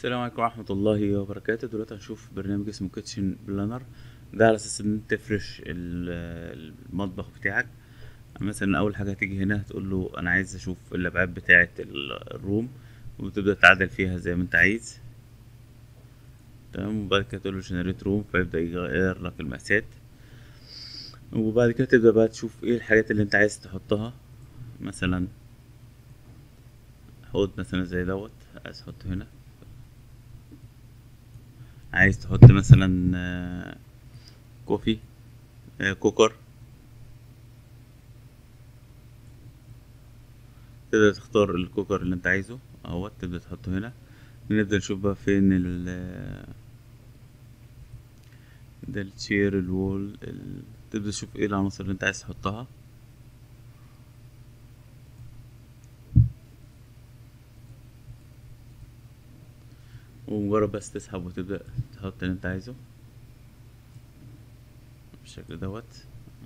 السلام عليكم ورحمة الله وبركاته دلوقتي هنشوف برنامج اسمه كيتشن بلانر ده على اساس ان انت تفرش ال- المطبخ بتاعك مثلا اول حاجة هتيجي هنا هتقول له انا عايز اشوف الابعاد بتاعة ال- الروم وتبدأ تعدل فيها زي ما انت عايز تمام وبعد كده تقول له جنريت روم فيبدأ يغير لك المقاسات وبعد كده تبدأ بقى تشوف ايه الحاجات اللي انت عايز تحطها مثلا حوض مثلا زي دوت عايز تحطه هنا عايز تحط مثلا آه، كوفي آه، كوكر تقدر تختار الكوكر اللي انت عايزه اهوت تبدأ تحطه هنا نبدأ نشوف بقى فين ال ده التشير الوول ال... تبدأ تشوف ايه العناصر اللي انت عايز تحطها ومجرد بس تسحب وتبدأ تحط اللي انت عايزه بالشكل دوت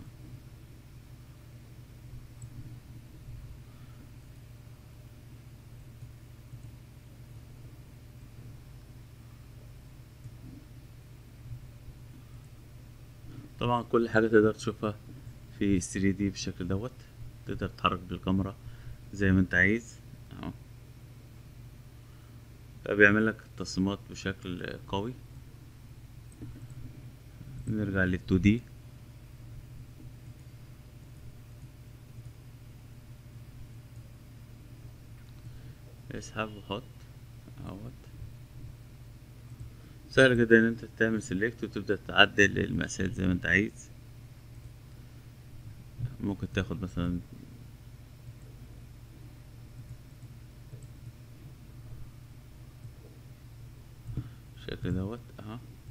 طبعا كل حاجة تقدر تشوفها في 3 دي بالشكل دوت تقدر تتحرك بالكاميرا زي ما انت عايز اهو فبيعمل لك التصميمات بشكل قوي نرجع لل 2 دي اسحب وحط اهوت سهل جدا ان انت تعمل سيلكت وتبدأ تعدل المقاسات زي ما انت عايز ممكن تاخد مثلا بالشكل دوت اهو